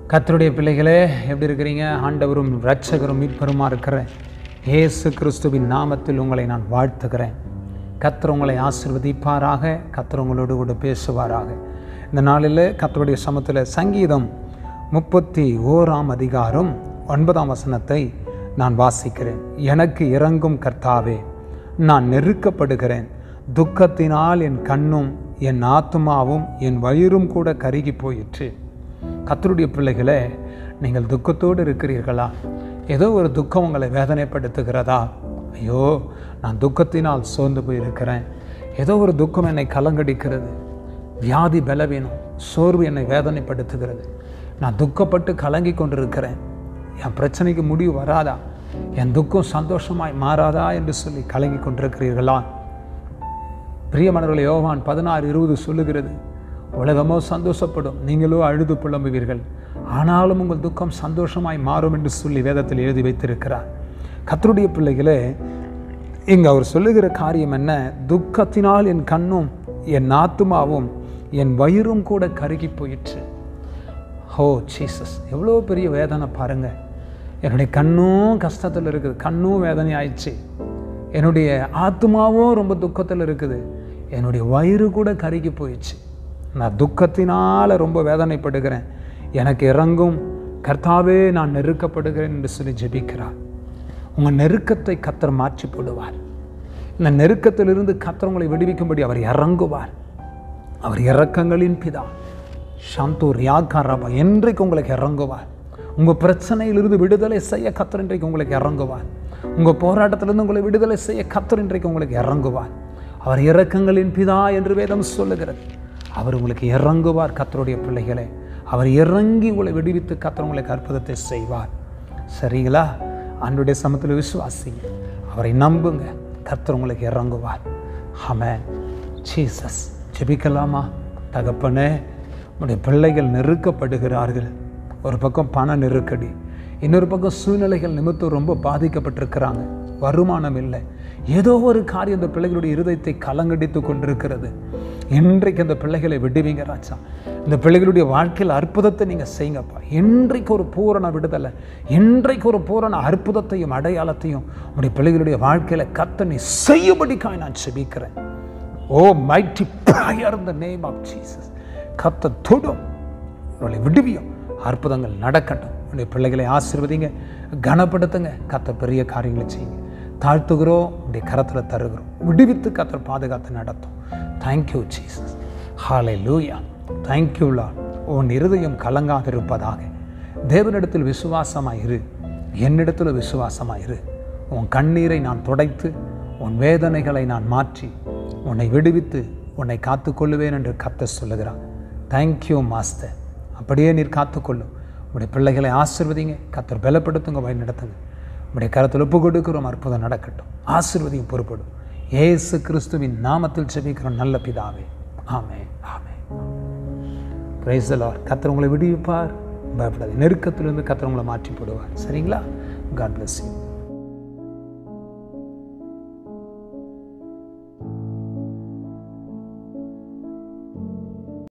கர்த்தருடைய பிள்ளைகளே எப்படி இருக்கிறீங்க ஆண்டவரும் இரட்சகரும் மீட்பருமா இருக்கிற இயேசு கிறிஸ்துவின் நாமத்தில் உங்களை நான் வாழ்த்துகிறேன் கர்த்தர் உங்களை ஆசிர்வதிப்பாராக கர்த்தர் உங்களோடு கூட பேசுவாராக இந்த நாளில் கர்த்தருடைய சமத்தில் சங்கீதம் முப்பத்தி ஓராம் அதிகாரம் ஒன்பதாம் வசனத்தை நான் வாசிக்கிறேன் எனக்கு இறங்கும் கர்த்தாவே நான் நெருக்கப்படுகிறேன் துக்கத்தினால் என் கண்ணும் என் ஆத்துமாவும் என் வயிறும் கூட கருகி போயிற்று கத்தருடைய பிள்ளைகளே நீங்கள் துக்கத்தோடு இருக்கிறீர்களா ஏதோ ஒரு துக்கம் உங்களை வேதனைப்படுத்துகிறதா ஐயோ நான் துக்கத்தினால் சோர்ந்து போயிருக்கிறேன் ஏதோ ஒரு துக்கம் என்னை கலங்கடிக்கிறது வியாதி பலவீனம் சோர்வு என்னை வேதனைப்படுத்துகிறது நான் துக்கப்பட்டு கலங்கி கொண்டிருக்கிறேன் என் பிரச்சனைக்கு முடிவு வராதா என் துக்கம் சந்தோஷமாய் மாறாதா என்று சொல்லி கலங்கி கொண்டிருக்கிறீர்களா பிரியமனர்களை யோவான் பதினாறு இருபது சொல்லுகிறது உலகமோ சந்தோஷப்படும் நீங்களோ அழுது புலம்புவீர்கள் ஆனாலும் உங்கள் துக்கம் சந்தோஷமாய் மாறும் என்று சொல்லி வேதத்தில் எழுதி வைத்திருக்கிறார் கத்தருடைய பிள்ளைகளே இங்கே அவர் சொல்லுகிற காரியம் என்ன துக்கத்தினால் என் கண்ணும் என் ஆத்துமாவும் என் வயிறும் கூட கருகி போயிற்று ஹோ ஜீசஸ் எவ்வளோ பெரிய வேதனை பாருங்கள் என்னுடைய கண்ணும் கஷ்டத்தில் இருக்குது கண்ணும் வேதனை ஆயிடுச்சு என்னுடைய ஆத்மாவும் ரொம்ப துக்கத்தில் இருக்குது என்னுடைய வயிறு கூட கருகி போயிடுச்சு நான் துக்கத்தினால் ரொம்ப வேதனைப்படுகிறேன் எனக்கு இறங்கும் கர்த்தாவே நான் நெருக்கப்படுகிறேன் என்று சொல்லி ஜெபிக்கிறார் உங்கள் நெருக்கத்தை கத்தர் மாற்றி போடுவார் இந்த நெருக்கத்திலிருந்து கத்தர் உங்களை விடுவிக்கும்படி அவர் இறங்குவார் அவர் இறக்கங்களின் பிதா சாந்தூர் யாக்காரபா என்றைக்கு உங்களுக்கு இறங்குவார் உங்கள் பிரச்சனையிலிருந்து விடுதலை செய்ய கத்தர் இன்றைக்கு உங்களுக்கு இறங்குவார் உங்கள் போராட்டத்திலிருந்து உங்களை விடுதலை செய்ய கத்தர் இன்றைக்கு உங்களுக்கு இறங்குவார் அவர் இறக்கங்களின் பிதா என்று வேதம் சொல்லுகிறது அவர் உங்களுக்கு இறங்குவார் கத்தருடைய பிள்ளைகளே அவர் இறங்கி உங்களை விடுவித்து கத்தர் உங்களுக்கு அற்புதத்தை செய்வார் சரிங்களா அன்றைய சமத்தில் விசுவாசிங்க அவரை நம்புங்க கர்த்தர் உங்களுக்கு இறங்குவார் ஆமென் ஜீசஸ் ஜெபிக்கலாமா தகப்பனே உடைய பிள்ளைகள் நெருக்கப்படுகிறார்கள் ஒரு பக்கம் பண நெருக்கடி இன்னொரு பக்கம் சூழ்நிலைகள் நிமித்தம் ரொம்ப பாதிக்கப்பட்டிருக்கிறாங்க வருமானம் இல்லை ஏதோ ஒரு காரியம் இந்த பிள்ளைகளுடைய இருதயத்தை கலங்கடித்து கொண்டிருக்கிறது இன்றைக்கு அந்த பிள்ளைகளை விடுவீங்க ராஜா இந்த பிள்ளைகளுடைய வாழ்க்கையில் அற்புதத்தை நீங்கள் செய்யுங்கப்பா இன்றைக்கு ஒரு பூரண விடுதலை இன்றைக்கு ஒரு பூரண அற்புதத்தையும் அடையாளத்தையும் உடைய பிள்ளைகளுடைய வாழ்க்கையில் கத்த நீ செய்யும்படிக்காய் நான் செபிக்கிறேன் ஓ மைட்டி ப்ராயர் இந்த நேம் ஆஃப் ஜீசஸ் கத்த தொடும் உங்களை விடுவியும் அற்புதங்கள் நடக்கட்டும் உடைய பிள்ளைகளை ஆசீர்வதிங்க கனப்படுத்துங்க கத்த பெரிய காரியங்களை செய்யுங்க தாழ்த்துகிறோம் உடைய கரத்தில் தருகிறோம் விடுவித்து கத்தர் பாதுகாத்து நடத்தும் தேங்க்யூ ஜீசஸ் ஹாலை லூயா தேங்க்யூ லா உன் இருதயம் கலங்காதிருப்பதாக தேவனிடத்தில் விசுவாசமாக இரு என்னிடத்தில் விசுவாசமாக இரு உன் கண்ணீரை நான் துடைத்து உன் வேதனைகளை நான் மாற்றி உன்னை விடுவித்து உன்னை காத்துக்கொள்ளுவேன் என்று கத்த சொல்லுகிறான் தேங்க்யூ மாஸ்டர் அப்படியே நீர் காத்துக்கொள்ளும் உடைய பிள்ளைகளை ஆசிர்வதிங்க கத்தர் பலப்படுத்துங்க வழி நடத்துங்க உடைய கரத்தில் ஒப்பு கொடுக்கிறோம் அற்புதம் நடக்கட்டும் ஆசிர்வதியும் பொறுப்படும் ஏசு கிறிஸ்துவின் நாமத்தில் செபிக்கிறோம் நல்ல பிதாவே ஆமே ஆமே பிரைசலார் கத்தர் உங்களை விடுவிப்பார் பயப்படாது நெருக்கத்திலிருந்து கத்தர் உங்களை மாற்றி போடுவார் சரிங்களா காட் பிளஸ் யூ